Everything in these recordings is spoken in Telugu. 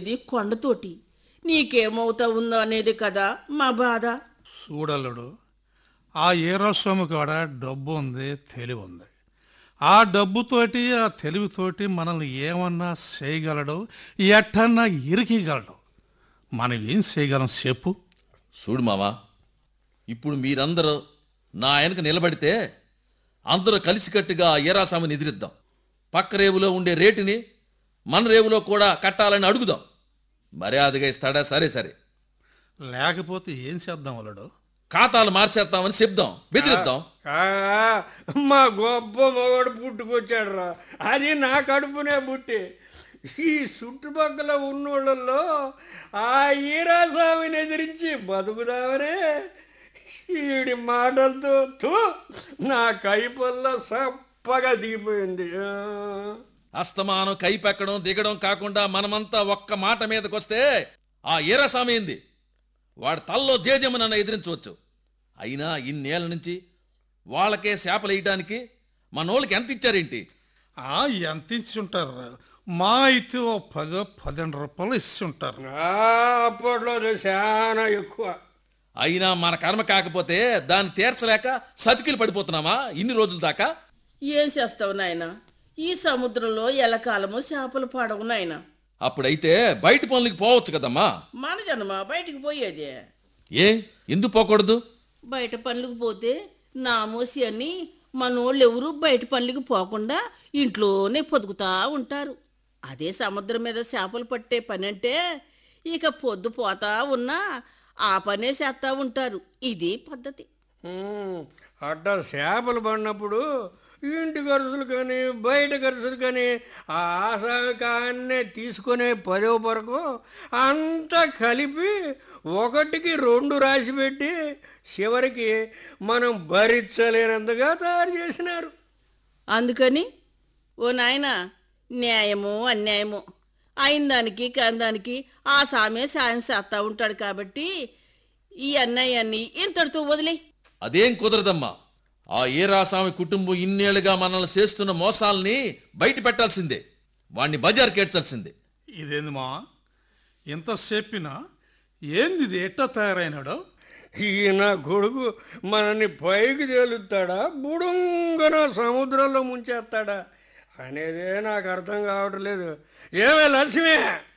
ఉండేది కొండతోటి నీకేమవుతా ఉందో అనేది కదా మా బాధ చూడల్లుడు ఆ ఏరోస్వామి కాడ డబ్బు ఉంది తెలివి ఉంది ఆ డబ్బుతోటి ఆ తెలివితోటి మనల్ని ఏమన్నా చేయగలడు ఎట్టన్నా ఇరికిగలడు మనం ఏం చేయగలం చెప్పు చూడు మావా ఇప్పుడు మీరందరూ నా వెనక నిలబడితే అందరూ కలిసికట్టుగా ఆ ఏరాస్వామిని ఎదిరిద్దాం పక్క రేవులో ఉండే రేటుని మన రేవులో కూడా కట్టాలని అడుగుదాం మర్యాదగా ఇస్తాడా సరే సరే లేకపోతే ఏం చేద్దాం అల్లుడు ఖాతాలు మార్చేద్దామని చెప్దాం బెదిరిద్దాం ఆ, మా గొప్ప మగవాడు పుట్టుకొచ్చాడు రా అది నా కడుపునే పుట్టి ఈ చుట్టుపక్కల ఉన్నోళ్ళల్లో ఆ ఈరాస్వామిని ఎదిరించి బతుకుదామనే ఈడి మాటలతో తూ నా కైపల్ల సప్పగా దిగిపోయింది ఆ. అస్తమానం కైపెక్కడం దిగడం కాకుండా మనమంతా ఒక్క మాట మీదకొస్తే ఆ ఏరాస్వామి ఏంది వాడి తల్లో జేజమ్మనన్న ఎదిరించవచ్చు అయినా ఇన్నేళ్ల నుంచి వాళ్ళకే శాపలు వేయటానికి మనోళ్ళకి ఎంత ఇచ్చారేంటి ఆ ఎంత ఇచ్చి ఉంటారు మా అయితే ఓ పదో పదిహేను రూపాయలు ఇచ్చి ఉంటారు ఆ, అప్పట్లో అది చాలా ఎక్కువ అయినా మన కర్మ కాకపోతే దాన్ని తీర్చలేక సతికిలు పడిపోతున్నామా ఇన్ని రోజుల దాకా ఏం చేస్తావు నాయనా ఈ సముద్రంలో ఎలకాలము చేపలు పడవు నాయనా అప్పుడైతే బయట పనులకి పోవచ్చు కదమ్మా మన జన్మ బయటికి పోయేదే ఏ ఎందుకు పోకూడదు బయట పనులకు పోతే నామోసి అని మనోళ్ళు ఎవరు బయట పనులకు పోకుండా ఇంట్లోనే పొదుగుతా ఉంటారు అదే సముద్రం మీద చేపలు పట్టే పని అంటే ఇక పొద్దు పోతా ఉన్నా ఆ పనే చేస్తా ఉంటారు ఇది పద్ధతి ఉమ్, అట్టా చేపలు పడినప్పుడు ఇంటి ఖర్చులు కానీ బయట ఖర్చులు కానీ ఆ ఆసామి కాన్నే తీసుకునే పదో వరకు అంతా కలిపి ఒకటికి రెండు రాసి పెట్టి చివరికి మనం భరించలేనంతగా తయారు చేసినారు అందుకని ఓ నాయన న్యాయము అన్యాయము అయిన దానికి కాని దానికి ఆ సామే సాయం చేస్తా ఉంటాడు కాబట్టి ఈ అన్నయ్యన్ని ఇంతటితో వదిలే అదేం కుదరదమ్మా ఆ ఏరాస్వామి కుటుంబం ఇన్నేళ్లుగా మనల్ని చేస్తున్న మోసాల్ని బయట పెట్టాల్సిందే వాణ్ణి బజార్ కేడ్చాల్సిందే ఇదేంది మా ఇంత చెప్పినా ఏంది ఇది ఎట్ట తయారైనాడు ఈయన కొడుకు మనల్ని పైకి తేలుతాడా బుడుంగన సముద్రంలో ముంచేస్తాడా అనేదే నాకు అర్థం కావట్లేదు ఏమే లక్ష్మి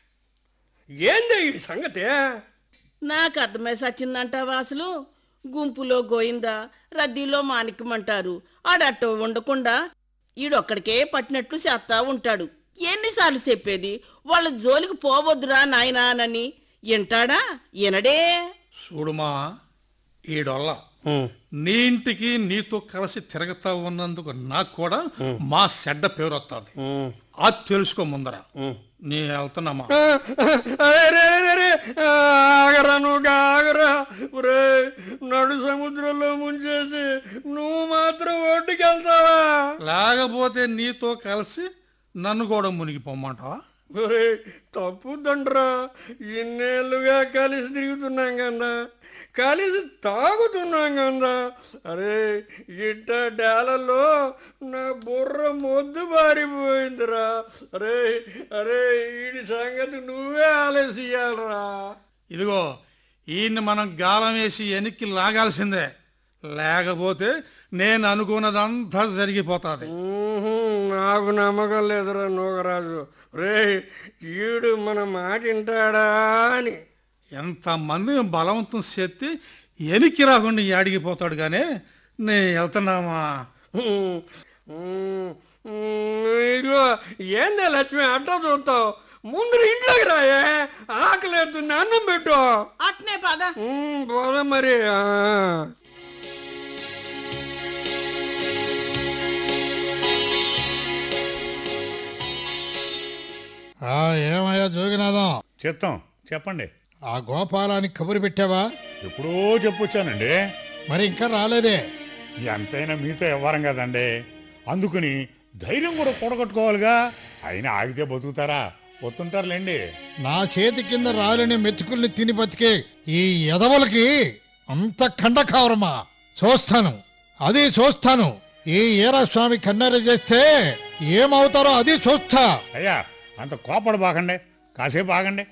ఏంది ఈ సంగతి నాకు అర్థమై సచ్చిందంటావా అసలు గుంపులో గోయిందా రద్దీలో మాణిక్యమంటారు ఆడట్టో ఉండకుండా ఈడొక్కడికే పట్టినట్లు చేస్తా ఉంటాడు ఎన్నిసార్లు చెప్పేది వాళ్ళ జోలికి పోవద్దురా నాయనానని వింటాడా వినడే చూడుమా ఈడొల్ల నీ ఇంటికి నీతో కలిసి తిరగతా ఉన్నందుకు నాకు కూడా మా చెడ్డ పేరు వస్తుంది అది తెలుసుకో ముందర నీ వెళ్తున్నామా ఆ, అరే రే రే రే, ఆగరా నువ్వు ఆగరా ఒరే నడు సముద్రంలో ముంచేసి నువ్వు మాత్రం ఒడ్డుకి వెళ్తావా లేకపోతే నీతో కలిసి నన్ను కూడా మునిగిపోమ్మంటావా ఒరే తప్పు దండ్రా ఇన్నేళ్ళుగా కలిసి తిరుగుతున్నాం కదా కలిసి తాగుతున్నాం కదా అరే ఇట్ట డాలలో నా బుర్ర మొద్దు బారిపోయిందిరా అరే అరే వీడి సంగతి నువ్వే ఆలోచించాలరా ఇదిగో ఈయన్ని మనం గాలం వేసి వెనక్కి లాగాల్సిందే లేకపోతే నేను అనుకున్నదంతా జరిగిపోతుంది ఊహుం, నాకు నమ్మకం లేదురా నూగరాజు రే ఈడు మన మాట వింటాడా అని ఎంతమంది బలవంతం చేస్తే ఎనికి రాకుండా అడిగిపోతాడు కానీ నేను వెళ్తున్నామా ఉమ్, ఉమ్, ఉమ్, ఇదిగో ఏందే లక్ష్మి అట్లా చూస్తావు ముందు ఇంట్లోకి రాయే ఆకలేదు అన్నం పెట్టు అట్నే పద ఉమ్, పోదాం మరి ఆ. ఆ ఏమయ్యా జోగినాథం చిత్తం చెప్పండి ఆ గోపాలానికి కబురు పెట్టావా ఎప్పుడో చెప్పొచ్చానండి మరి ఇంకా రాలేదే ఎంతైనా మీతో ఇవ్వరం కదండి అందుకుని ధైర్యం కూడా కూడగట్టుకోవాలిగా అయినా ఆగితే బతుకుతారా వస్తుంటారులేండి నా చేతి కింద రాలిన మెతుకుల్ని తిని బతికే ఈ ఎదవలకి అంత ఖండకావరమా చూస్తాను అది చూస్తాను ఈ ఈరస్వామి కన్నెర చేస్తే ఏమవుతారో అది చూస్తా అయ్యా అంత కోపడ బాగండి కాసేపు ఆగండి